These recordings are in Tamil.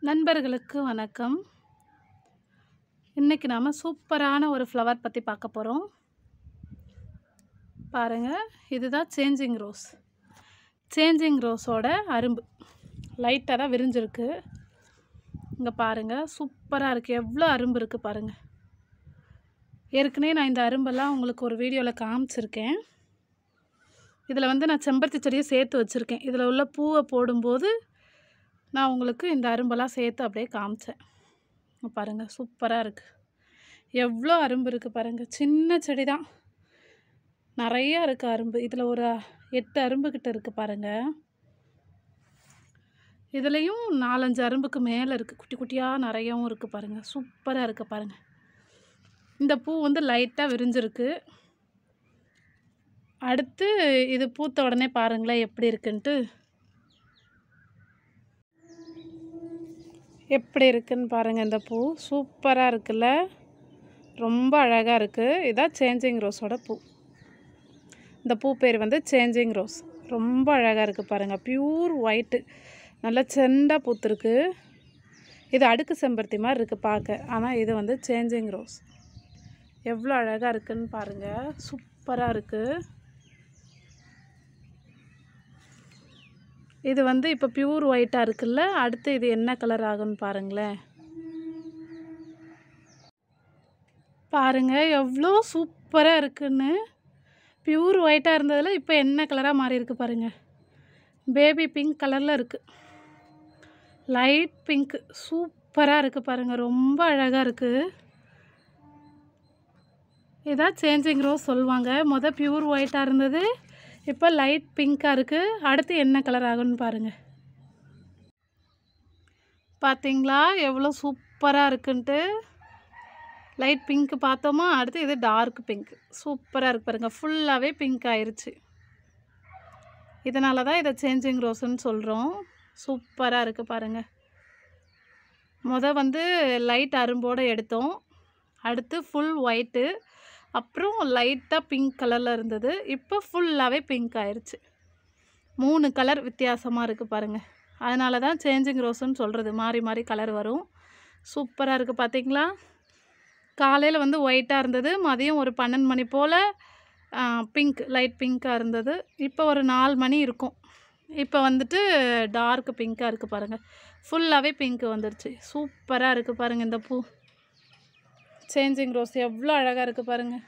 நண்பர்களுக்கு வணக்கம் இன்றைக்கி நாம் சூப்பரான ஒரு ஃப்ளவர் பற்றி பார்க்க போகிறோம் பாருங்கள் இதுதான் சேஞ்சிங் ரோஸ் சேஞ்சிங் ரோஸோட அரும்பு லைட்டாக தான் விரிஞ்சிருக்கு இங்கே பாருங்கள் சூப்பராக இருக்குது எவ்வளோ அரும்பு இருக்குது பாருங்கள் ஏற்கனவே நான் இந்த அரும்பெல்லாம் உங்களுக்கு ஒரு வீடியோவில் காமிச்சிருக்கேன் இதில் வந்து நான் செம்பருத்தி செடியை சேர்த்து வச்சுருக்கேன் இதில் உள்ள பூவை போடும்போது நான் உங்களுக்கு இந்த அரும்பெல்லாம் சேர்த்து அப்படியே காமிச்சேன் இங்க பாருங்கள் சூப்பராக இருக்குது எவ்வளோ அரும்பு இருக்குது பாருங்கள் சின்ன செடி தான் நிறையா இருக்குது அரும்பு இதில் ஒரு எட்டு அரும்பு கிட்ட இருக்குது பாருங்கள் இதுலேயும் நாலஞ்சு அரும்புக்கு மேலே இருக்குது குட்டி குட்டியாக நிறையவும் இருக்குது பாருங்கள் சூப்பராக இருக்குது பாருங்கள் இந்த பூ வந்து லைட்டாக விரிஞ்சிருக்கு அடுத்து இது பூத்த உடனே பாருங்களேன் எப்படி இருக்குன்ட்டு எப்படி இருக்குன்னு பாருங்கள் இந்த பூ சூப்பராக இருக்குல்ல ரொம்ப அழகாக இருக்குது இதான் சேஞ்சிங் ரோஸோட பூ இந்த பூ பேர் வந்து சேஞ்சிங் ரோஸ் ரொம்ப அழகாக இருக்குது பாருங்கள் ப்யூர் ஒயிட்டு நல்லா செண்டாக பூத்துருக்கு இது அடுக்கு செம்பருத்தி மாதிரி இருக்குது பார்க்க ஆனால் இது வந்து சேஞ்சிங் ரோஸ் எவ்வளோ அழகாக இருக்குன்னு பாருங்கள் சூப்பராக இருக்குது இது வந்து இப்போ பியூர் ஒயிட்டாக இருக்குல்ல அடுத்து இது என்ன கலர் ஆகும்னு பாருங்களேன் பாருங்க எவ்வளோ சூப்பராக இருக்குன்னு பியூர் ஒயிட்டாக இருந்ததில் இப்போ என்ன கலராக மாறி இருக்கு பாருங்க பேபி பிங்க் கலரில் இருக்குது லைட் பிங்க் சூப்பராக இருக்குது பாருங்கள் ரொம்ப அழகாக இருக்குது இதான் சேஞ்சிங் ரோஸ் சொல்லுவாங்க மொதல் பியூர் ஒயிட்டாக இருந்தது இப்போ லைட் பிங்க்காக இருக்குது அடுத்து என்ன கலர் ஆகும்னு பாருங்கள் பார்த்தீங்களா எவ்வளோ சூப்பராக இருக்குன்ட்டு லைட் பிங்க் பார்த்தோமா அடுத்து இது டார்க் பிங்க் சூப்பராக இருக்கு பாருங்கள் ஃபுல்லாகவே பிங்க் ஆயிருச்சு இதனால தான் இதை சேஞ்சிங் ரோஸுன்னு சொல்கிறோம் சூப்பராக இருக்குது பாருங்கள் முத வந்து லைட் அரும்போடு எடுத்தோம் அடுத்து ஃபுல் ஒயிட்டு அப்புறம் லைட்டாக பிங்க் கலரில் இருந்தது இப்போ ஃபுல்லாகவே பிங்க் ஆயிடுச்சு மூணு கலர் வித்தியாசமாக இருக்குது பாருங்கள் அதனால தான் சேஞ்சிங் ரோஸுன்னு சொல்கிறது மாறி மாறி கலர் வரும் சூப்பராக இருக்குது பார்த்தீங்களா காலையில் வந்து ஒயிட்டாக இருந்தது மதியம் ஒரு பன்னெண்டு மணி போல் பிங்க் லைட் பிங்க்காக இருந்தது இப்போ ஒரு நாலு மணி இருக்கும் இப்போ வந்துட்டு டார்க் பிங்க்காக இருக்குது பாருங்கள் ஃபுல்லாகவே பிங்க் வந்துடுச்சு சூப்பராக இருக்குது பாருங்கள் இந்த பூ சேஞ்சிங் ரோஸ் எவ்வளோ அழகாக இருக்குது பாருங்கள்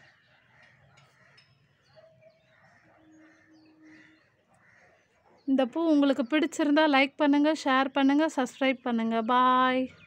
இந்த பூ உங்களுக்கு பிடிச்சிருந்தா லைக் பண்ணுங்கள் ஷேர் பண்ணுங்கள் சப்ஸ்கிரைப் பண்ணுங்கள் பாய்